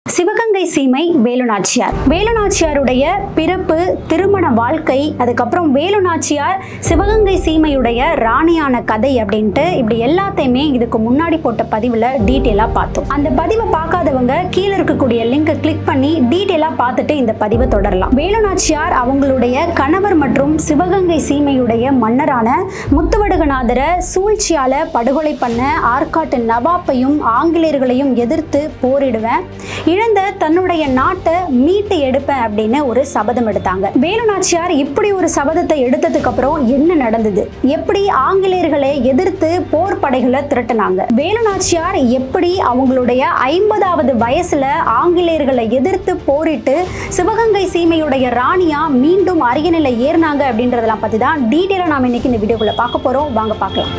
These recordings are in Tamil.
சிவகங்கை சீமை வேலுநாச்சியார் வேலுநாச்சியாருடைய பிறப்பு திருமண வாழ்க்கை அதுக்கப்புறம் வேலுநாச்சியார் சிவகங்கை சீமையுடைய ராணியான கதை அப்படின்ட்டு இப்படி எல்லாத்தையுமே இதுக்கு முன்னாடி போட்ட பதிவில் டீட்டெயிலாக பார்த்தோம் அந்த பதிவை பார்க்காதவங்க கீழே இருக்கக்கூடிய லிங்கை கிளிக் பண்ணி டீட்டெயிலாக பார்த்துட்டு இந்த பதிவை தொடரலாம் வேலுநாச்சியார் அவங்களுடைய கணவர் மற்றும் சிவகங்கை சீமையுடைய மன்னரான முத்துவடுகநாதரை சூழ்ச்சியால படுகொலை பண்ண ஆற்காட்டு நவாப்பையும் ஆங்கிலேயர்களையும் எதிர்த்து போரிடுவேன் இழந்த தன்னுடைய நாட்டை மீட்டு எடுப்பேன் அப்படின்னு ஒரு சபதம் எடுத்தாங்க வேலுநாச்சியார் இப்படி ஒரு சபதத்தை எடுத்ததுக்கு அப்புறம் என்ன நடந்தது எப்படி ஆங்கிலேயர்களை எதிர்த்து போர் படைகளை திரட்டினாங்க வேலுநாச்சியார் எப்படி அவங்களுடைய ஐம்பதாவது வயசுல ஆங்கிலேயர்களை எதிர்த்து போரிட்டு சிவகங்கை சீமையுடைய ராணியா மீண்டும் அரியணையில ஏறினாங்க அப்படின்றதெல்லாம் பத்தி தான் டீட்டெயிலாக நாம இன்னைக்கு இந்த வீடியோக்குள்ள பார்க்க போறோம் வாங்க பார்க்கலாம்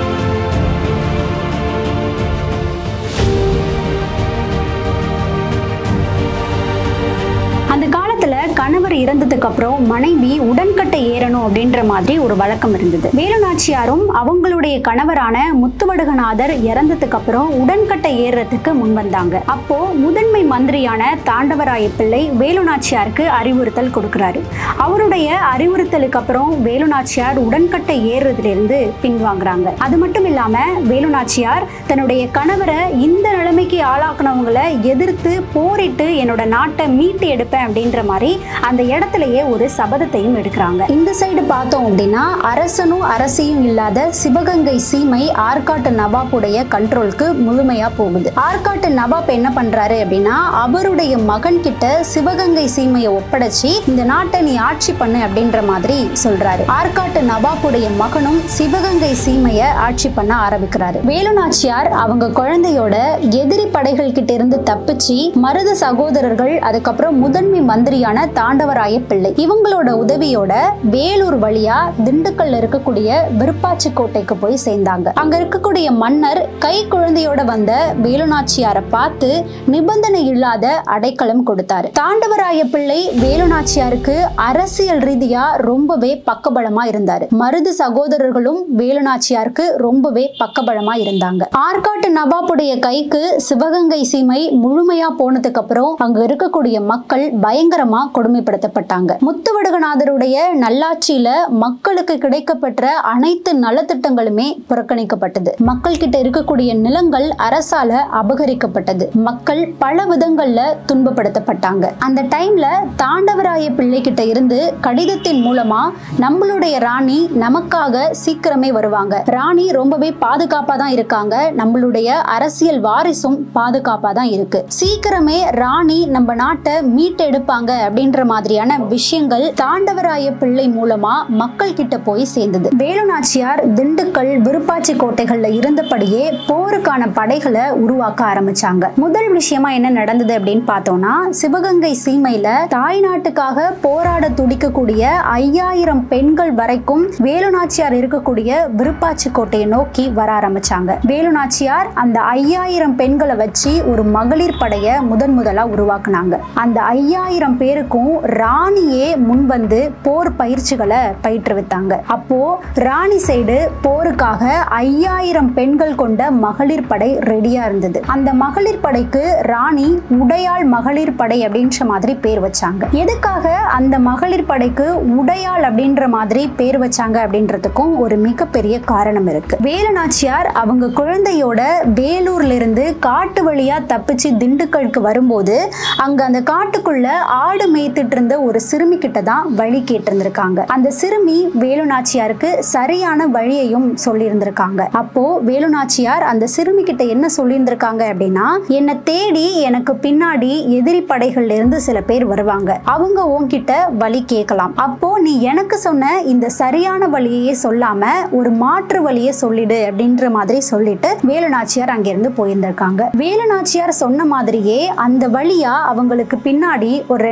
அந்த காலத்துல கணவர் இறந்ததுக்கு அப்புறம் மனைவி உடன்கட்டை ஏறணும் அப்படின்ற மாதிரி ஒரு வழக்கம் இருந்தது வேலுநாச்சியாரும் அவங்களுடைய கணவரான முத்துவடுகநாதர் இறந்ததுக்கு அப்புறம் உடன்கட்டை ஏறுறதுக்கு முன் வந்தாங்க அப்போ முதன்மை மந்திரியான தாண்டவராய பிள்ளை வேலுநாச்சியாருக்கு அறிவுறுத்தல் கொடுக்கிறாரு அவருடைய அறிவுறுத்தலுக்கு அப்புறம் வேலுநாச்சியார் உடன்கட்டை ஏறுறதுல இருந்து பின்வாங்குறாங்க அது மட்டும் இல்லாம வேலுநாச்சியார் தன்னுடைய கணவரை இந்த நிலைமைக்கு ஆளாக்குனவங்களை எதிர்த்து போரிட்டு என்னோட நாட்டை மீட்டு எடுப்பேன் அப்படின்ற மாதிரி அந்த இடத்துலயே ஒரு சபதத்தையும் எடுக்கிறாங்க இந்த சைடு பார்த்தோம் அப்படின்னா அரசனும் அரசியும் இல்லாத சிவகங்கை சீமை ஆற்காட்டு நவாப்புடைய கண்ட்ரோலுக்கு முழுமையா போகுது ஆற்காட்டு நவாப் என்ன பண்றாரு அப்படின்னா அவருடைய மகன் கிட்ட சிவகங்கை சீமையை ஒப்படைச்சு இந்த நாட்டை நீ ஆட்சி பண்ணு அப்படின்ற மாதிரி சொல்றாரு ஆற்காட்டு நவாப்புடைய மகனும் சிவகங்கை சீமையை ஆட்சி பண்ண ஆரம்பிக்கிறாரு வேலுநாச்சியார் அவங்க குழந்தையோட எதிரி படைகள் கிட்ட இருந்து தப்பிச்சு மருது சகோதரர்கள் அதுக்கப்புறம் முதன்மை மந்திரியான தாண்டவராய பிள்ளை இவங்களோட உதவியோட வேலூர் வழியா திண்டுக்கல்ல இருக்கக்கூடிய விருப்பாச்சி கோட்டைக்கு போய் சேர்ந்தாங்க அங்க இருக்கக்கூடிய மன்னர் கை குழந்தையோட வந்த வேலுநாச்சியாரை பார்த்து நிபந்தனை இல்லாத அடைக்கலம் கொடுத்தாரு தாண்டவராய பிள்ளை வேலுநாச்சியாருக்கு அரசியல் ரீதியா ரொம்பவே பக்கபலமா இருந்தாரு மருது சகோதரர்களும் வேலுநாச்சியாருக்கு ரொம்பவே பக்கபலமா இருந்தாங்க ஆற்காட்டு நவாப்புடைய கைக்கு சிவகங்கை சீமை முழுமையா போனதுக்கு அப்புறம் அங்க இருக்கக்கூடிய மக்கள் பயங்கரமா கொடுமைப்படுத்தப்பட்டாங்க முத்துவடுகநாதருடைய நல்லாட்சியில மக்களுக்கு கிடைக்கப்பெற்ற அனைத்து நலத்திட்டங்களுமே புறக்கணிக்கப்பட்டது மக்கள் கிட்ட இருக்கக்கூடிய நிலங்கள் அரசால அபகரிக்கப்பட்டது மக்கள் பல விதங்கள்ல துன்பப்படுத்தப்பட்டாங்க அந்த டைம்ல தாண்டவராய பிள்ளை கிட்ட இருந்து கடிதத்தின் மூலமா நம்மளுடைய ராணி நமக்காக சீக்கிரமே வருவாங்க ராணி ரொம்பவே பாதுகாப்பா தான் இருக்காங்க நம்மளுடைய அரசியல் வாரிசும் பாதுகாப்பா தான் இருக்கு சீக்கிரமே ராணி நம்ம நாட்டை மீட்டெடுப்பாங்க அப்படின்ற மாதிரியான விஷயங்கள் தாண்டவராய பிள்ளை மூலமா மக்கள் கிட்ட போய் சேர்ந்தது வேலுநாச்சியார் திண்டுக்கல் விருப்பாச்சி கோட்டைகள்ல இருந்தபடியே போருக்கான படைகளை உருவாக்க ஆரம்பிச்சாங்க முதல் விஷயமா என்ன நடந்தது அப்படின்னு பார்த்தோம்னா சிவகங்கை சீமையில தாய் நாட்டுக்காக போராட துடிக்கக்கூடிய ஐயாயிரம் பெண்கள் வரைக்கும் வேலுநாச்சியார் இருக்கக்கூடிய விருப்பாச்சி கோட்டையை நோக்கி வர ஆரம்பிச்சாங்க வேலுநாச்சியார் அந்த ஐயாயிரம் பெண்களை வச்சு ஒரு மகளிர் படைய முதன் முதலா உருவாக்குனாங்க அந்த ஐயாயிரம் பேருக்கும் ராணியே முன்வந்து போர் பயிற்சிகளை பயிற்றுவித்தாங்க அப்போ ராணி சைடு போருக்காக ஐயாயிரம் பெண்கள் கொண்ட மகளிர் படை ரெடியா இருந்தது அந்த மகளிர் படைக்கு ராணி உடையாள் மகளிர் படை அப்படின்ற மாதிரி பேர் வச்சாங்க எதுக்காக அந்த மகளிர் படைக்கு உடையாள் அப்படின்ற மாதிரி பேர் வச்சாங்க அப்படின்றதுக்கும் ஒரு மிகப்பெரிய காரணம் இருக்கு வேலுநாச்சியார் அவங்க குழந்தையோட வேலூர்ல இருந்து காட்டு வழியா தப்பிச்சு திண்டுக்கலுக்கு வரும்போது அங்க அந்த காட்டுக்குள்ள ஆடு மேய்த்துட்டு இருந்த ஒரு சிறுமி கிட்ட தான் வழி கேட்டிருந்திருக்காங்க அந்த சிறுமி வேலுநாச்சியாருக்கு சரியான வழியையும் சொல்லியிருந்திருக்காங்க அப்போ வேலுநாச்சியார் அந்த சிறுமி கிட்ட என்ன சொல்லியிருந்திருக்காங்க அப்படின்னா என்னை தேடி எனக்கு பின்னாடி எதிரி படைகள்ல இருந்து சில பேர் வருவாங்க அவங்க உன்கிட்ட வழி கேட்கலாம் அப்போ நீ எனக்கு சொன்ன இந்த சரியான வழியையே சொல்லாம ஒரு மாற்று வழியை சொல்லிடு அப்படின்ற மாதிரி சொல்லிட்டு வேலுநாச்சியார் அங்கிருந்து போயிருந்திருக்காங்க வேலுநாச்சியார் சொன்ன மாதிரியே அந்த வழியா அவங்களுக்கு பின்னாடி ஒரு ரெண்டு மூணு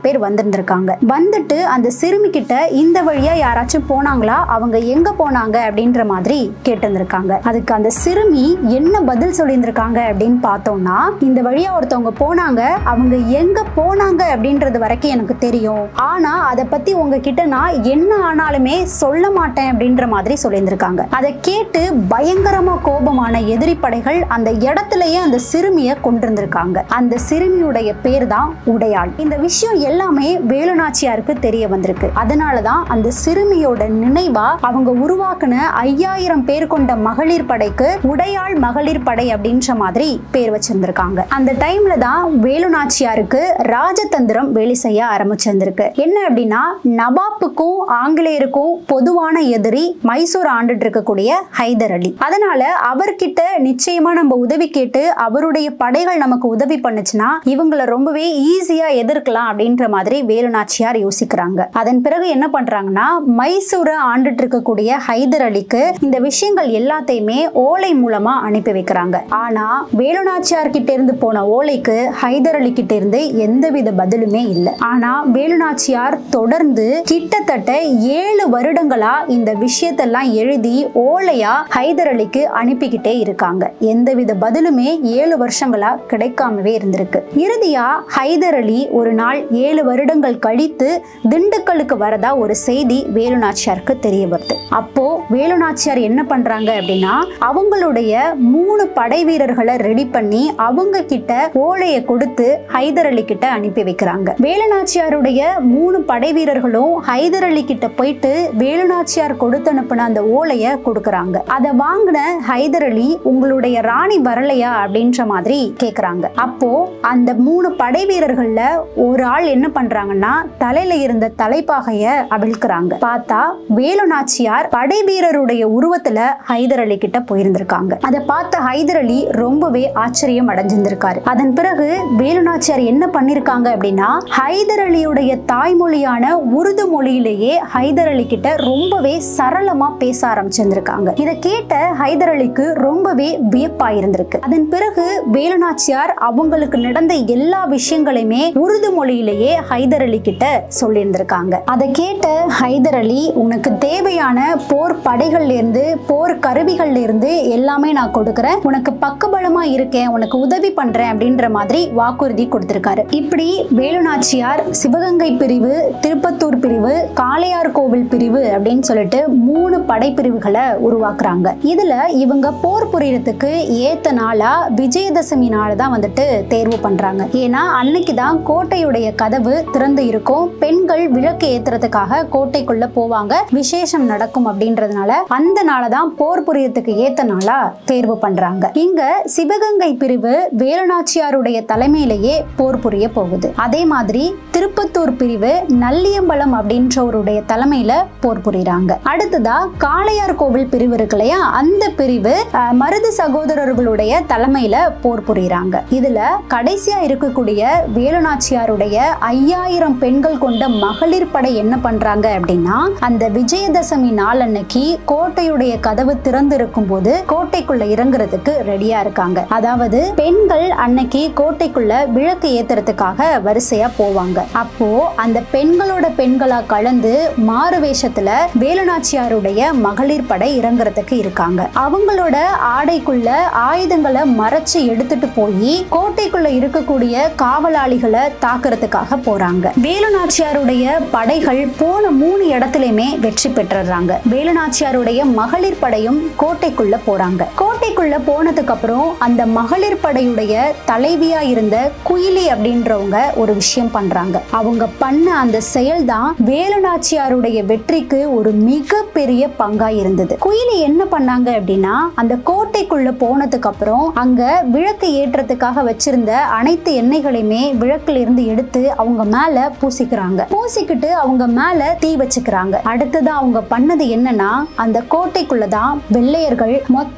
பேர் வந்திருந்திருக்காங்க வந்துட்டு அந்த சிறுமி கிட்ட இந்த வழியா யாராச்சும் போனாங்களா அவங்க எங்க போனாங்க அப்படின்ற மாதிரி கேட்டிருந்திருக்காங்க அதுக்கு அந்த சிறுமி என்ன பதில் சொல்லியிருந்திருக்காங்க அப்படின்னு பார்த்தோம்னா இந்த வழியா ஒருத்தவங்க போனாங்க அவங்க எங்க போனாங்க அப்படின்றது வரைக்கும் எனக்கு தெரியும் ஆனா அதை பத்தி உங்ககிட்ட நான் என்ன ஆனாலுமே சொல்ல மாட்டேன் அப்படின்ற மாதிரி சொல்லியிருந்திருக்காங்க அதை கேட்டு பயங்கரமா கோபமான எதிரி படைகள் அந்த இடத்துலயே அந்த சிறுமியை கொண்டிருந்திருக்காங்க அந்த சிறுமியுடைய பேர் தான் உடையாள் இந்த விஷயம் எல்லாமே வேலுநாச்சியாருக்கு தெரிய வந்திருக்கு அதனாலதான் அந்த சிறுமியோட நினைவா அவங்க உருவாக்குன ஐயாயிரம் பேர் கொண்ட மகளிர் படைக்கு உடையாள் மகளிர் படை அப்படின்ற மாதிரி பேர் வச்சிருந்திருக்காங்க அந்த டைம்ல தான் வேலுநாச்சியாருக்கு ராஜதந்திரம் வேலை செய்ய ஆரம்பிச்சிருந்திருக்கு என்ன அப்படின்னா நவாப்புக்கும் ஆங்கிலேயருக்கும் பொதுவான எதிரி மைசூர் ஆண்டுட்டு இருக்கக்கூடிய ஹைதர் அலி அதனால அவர்கிட்ட நிச்சயமா நம்ம உதவி கேட்டு அவருடைய படைகள் நமக்கு உதவி பண்ணுச்சுன்னா இவங்கள ரொம்பவே ஈஸியா எதிர்க்கலாம் அப்படின்ற மாதிரி வேலுநாச்சியார் யோசிக்கிறாங்க அதன் பிறகு என்ன பண்றாங்கன்னா மைசூரை ஆண்டுட்டு இருக்கக்கூடிய ஹைதர் அலிக்கு இந்த விஷயங்கள் எல்லாத்தையுமே ஓலை மூலமா அனுப்பி வைக்கிறாங்க ஆனா வேலுநாச்சியார் கிட்ட இருந்து போன ஓலைக்கு ஹைதர் அலி கிட்ட இருந்து எந்தவித பதிலுமே இல்லை ஆனா வேலுநாச்சியார் தொடர்ந்து கிட்டத்தட்ட ஏழு வருடங்களா இந்த விஷயத்தெல்லாம் எழுதி ஓலையா ஹைதர் அலிக்கு அனுப்பிக்கிட்டே இருக்காங்க எந்தவித பதிலுமே ஏழு வருஷங்களா கிடைக்காமவே இருந்திருக்கு இறுதியா ஹைதர் அலி ஒரு நாள் ஏழு வருடங்கள் கழித்து திண்டுக்கலுக்கு வரதா ஒரு செய்தி வேலுநாச்சியாருக்கு தெரிய வருது அப்போ வேலுநாச்சியார் என்ன பண்றாங்க அப்படின்னா அவங்களுடைய மூணு படை வீரர்களை ரெடி பண்ணி அவங்க கிட்ட ஓலையை கொடுத்து ஹைதர் அலி கிட்ட அனுப்பி வைக்கிறாங்க வேலுநாச்சியாருடைய மூணு படை வீரர்களும் ஹைதர் அலி கிட்ட போயிட்டு வேலுநாச்சியார் கொடுத்து அனுப்பின அந்த ஓலையை கொடுக்கறாங்க அதை வாங்கின ஹைதர் அலி உங்களுடைய ராணி வரலையா அப்படின்ற மாதிரி கேக்குறாங்க அப்போ அந்த மூணு படை வீரர்கள்ல ஒரு ஆள் என்ன பண்றாங்கன்னா தலையில இருந்த தலைப்பாகைய அவிழ்க்கிறாங்க பார்த்தா வேலுநாச்சியார் படை வீரருடைய உருவத்துல ஹைதர் அலி கிட்ட போயிருந்திருக்காங்க அதை பார்த்த ஹைதர் அலி ரொம்பவே ஆச்சரியம் அடைஞ்சிருந்திருக்காரு அதன் பிறகு வேலுநாச்சியார் என்ன பண்ணிருக்காங்க அப்படின்னா ஹைதர் அலியுடைய தாய்மொழியான உருது மொழியிலேயே ஹைதர் அலி கிட்ட ரொம்பவே சரளமா பேச ஆரம்பிச்சிருந்திருக்காங்க இதை கேட்ட ஹைதர் அலிக்கு ரொம்பவே வியப்பா இருந்திருக்கு அதன் பிறகு வேலுநாச்சியார் அவங்களுக்கு நடந்த எல்லா விஷயங்களையுமே உருது மொழியிலேயே ஹைதர் அலி கிட்ட சொல்லியிருந்திருக்காங்க அதை கேட்ட ஹைதர் அலி உனக்கு தேவையான போர் படைகள்ல இருந்து போர் கருவிகள்ல இருந்து எல்லாமே நான் கொடுக்கறேன் உனக்கு பக்கபலமா இருக்கேன் உனக்கு உதவி பண்றேன் அப்படின்ற மாதிரி வாக்குறுதி கொடுத்திருக்காரு இப்படி வேலுநாச்சியார் சிவகங்கை பிரிவு திருப்பத்தூர் பிரிவு காளையார் கோவில் பிரிவு அப்படின்னு சொல்லிட்டு மூணு படைப்பிரிவுகளை உருவாக்குறாங்க இதுல இவங்க போர் புரியறதுக்கு ஏத்த நாளா விஜயதசமி நாள் தான் வந்துட்டு தேர்வு பண்றாங்க ஏன்னா அன்னைக்கு தான் கோட்டையுடைய கதவு திறந்து இருக்கும் பெண்கள் விளக்கு ஏத்துறதுக்காக கோட்டைக்குள்ள போவாங்க விசேஷம் நடக்கும் அப்படின்றதுனால அந்த நாளை தான் போர் புரியறதுக்கு ஏத்த நாளா தேர்வு பண்றாங்க இங்க சிவகங்கை பிரிவு வேலுநாச்சியாருடைய தலைமையிலேயே போர் புரிய போகுது அதே மாதிரி திருப்பத்தூர் பிரிவு நல்லியம்பலம் அப்படின்றவருடைய தலைமையில போர் புரியுறாங்க அடுத்ததா காளையார் கோவில் பிரிவு இருக்கு இல்லையா அந்த பிரிவு அஹ், மருது சகோதரர்களுடைய தலைமையில போர் புரியுறாங்க இதுல கடைசியா இருக்கக்கூடிய வேலுநாச்சியாருடைய ஐயாயிரம் பெண்கள் கொண்ட மகளிர் படை என்ன பண்றாங்க அப்படின்னா அந்த விஜயதசமி நாள் அன்னைக்கு கோட்டையுடைய கதவு திறந்து இருக்கும் போது கோட்டைக்குள்ள இறங்குறதுக்கு ரெடியா இருக்காங்க அதாவது பெண்கள் அன்னைக்கு கோட்டைக்குள்ள விளக்கு ஏத்துறதுக்காக வரிசையா போவாங்க அப்போ அந்த பெண்களோட பெண்களா கலந்து மாறு வேஷத்துல வேலுநாச்சியாருடைய மகளிர் படை இறங்குறதுக்கு இருக்காங்க அவங்களோட ஆடைக்குள்ள ஆயுதங்களை மறைச்சு எடுத்துட்டு போய் கோட்டைக்குள்ள இருக்கக்கூடிய காவலாளிகளை தாக்குறதுக்காக போறாங்க வேலுநாச்சியாருடைய படைகள் போன மூணு இடத்துலயுமே வெற்றி பெற்றுறாங்க வேலுநாச்சியாருடைய மகளிர் படையும் கோட்டைக்குள்ள போறாங்க கோட்டைக்குள்ள போனதுக்கு அப்புறம் அந்த மகளிர் படையுடைய தலைவியா இருந்த குயிலி அப்படின்றவங்க ஒரு விஷயம் பண்றாங்க அவங்க பண்ண அந்த செயல் தான் வேலுநாச்சியாருடைய வெற்றிக்கு ஒரு மிகப்பெரிய பங்கா இருந்தது குயிலி என்ன பண்ணாங்க அப்படின்னா அந்த கோட்டைக்குள்ள போனதுக்கு அப்புறம் அங்க விளக்கு ஏற்றத்துக்காக வச்சிருந்த அனைத்து எண்ணெய்களையுமே விளக்குல இருந்து எடுத்து அவங்க மேல பூசிக்கிறாங்க பூசிக்கிட்டு அவங்க மேல தீ வச்சுக்கிறாங்க அடுத்தது அவங்க பண்ணது என்னன்னா அந்த கோட்டைக்குள்ளதான் வெள்ளையர்கள் மொத்தமா சேர்ந்து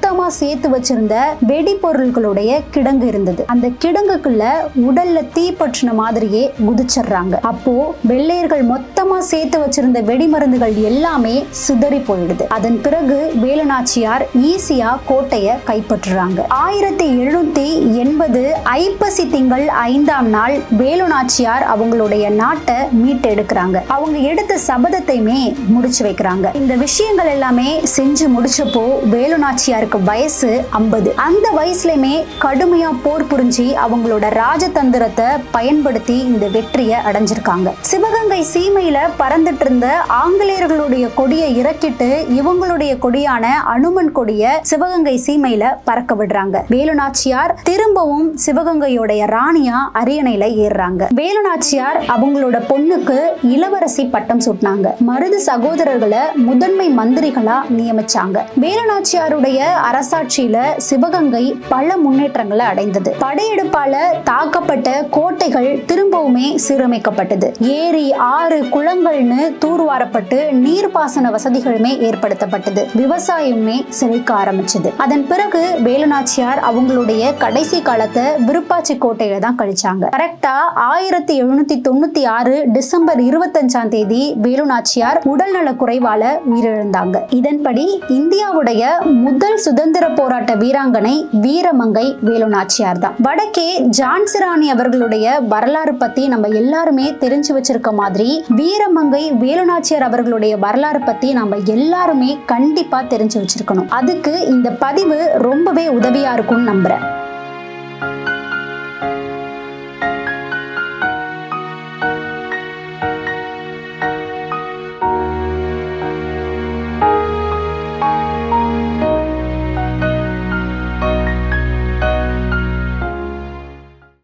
சேர்த்து வச்சிருந்த வெடிபொருள்களுடைய கிடங்கு இருந்தது அந்த கிடங்குக்குள்ள உடல்ல தீ பற்றின மாதிரியே குதிச்சிடுறாங்க அப்போ வெள்ளையர்கள் மொத்தமா சேர்த்து வச்சிருந்த வெடிமருந்துகள் எல்லாமே சிதறி போயிடுது அதன் பிறகு வேலுநாச்சியார் ஈஸியா கோட்டைய கைப்பற்றுறாங்க ஆயிரத்தி எழுநூத்தி எண்பது ஐப்பசி திங்கள் ஐந்தாம் நாள் வேலுநாச்சியார் அவங்களுடைய நாட்டை மீட்டெடுக்கிறாங்க அவங்க எடுத்த சபதத்தையுமே முடிச்சு வைக்கிறாங்க இந்த விஷயங்கள் எல்லாமே செஞ்சு முடிச்சப்போ வேலுநாச்சியாருக்கு வயசு ஐம்பது அந்த வயசுலயுமே கடுமையா போர் புரிஞ்சு அவங்களோட ராஜதந்திரத்தை பயன்படுத்தி இந்த வெற்றியை அடைஞ்சிருக்காங்க சிவகங்கை சீமையில பறந்துட்டு இருந்த ஆங்கிலேயர்களுடைய கொடியை இறக்கிட்டு இவங்களுடைய கொடியான அனுமன் கொடிய சிவகங்கை சீமையில பறக்க விடுறாங்க வேலுநாச்சியார் திரும்பவும் சிவகங்கையோடைய ராணியா அரியணையில ஏறுறாங்க வேலுநாச்சியார் அவங்களோட பொண்ணுக்கு இளவரசி பட்டம் சூட்டினாங்க மருது சகோதரர்களை முதன்மை மந்திரிகளா நியமிச்சாங்க வேலுநாச்சியாருடைய அரசாட்சியில சிவகங்கை பல முன்னேற்றங்களை அடைந்தது படையெடுப்பால தாக்கப்பட்ட கோட்டைகள் திரும்பவுமே சீரமைக்கப்பட்டது ஏரி ஆறு குளங்கள்னு தூர்வாரப்பட்டு நீர்ப்பாசன வசதிகளுமே ஏற்படுத்தப்பட்டது விவசாயமே செழிக்க ஆரம்பிச்சது அதன் பிறகு வேலுநாச்சியார் அவங்களுடைய கடைசி காலத்தை விருப்பாச்சி கோட்டையில தான் கழிச்சாங்க கரெக்டா ஆயிரத்தி எழுநூத்தி தொண்ணூத்தி ஆறு டிசம்பர் இருபத்தஞ்சாம் தேதி வேலுநாச்சியார் உடல்நல குறைவால உயிரிழந்தாங்க இதன்படி இந்தியாவுடைய முதல் சுதந்திர போராட்ட வீராங்கனை வீரமங்கை வேலுநாச்சியார் தான் வடக்கே ஜான்சிராணி அவர்களுடைய வரலாறு பத்தி நம்ம எல்லாருமே தெரிஞ்சு வச்சிருக்க மாதிரி வீரமங்கை வேலுநாச்சியார் அவர்களுடைய வரலாறு பத்தி நம்ம எல்லாருமே கண்டிப்பா தெரிஞ்சு வச்சிருக்கணும் அதுக்கு இந்த பதிவு ரொம்பவே உதவியா இருக்கும்னு நம்புறேன்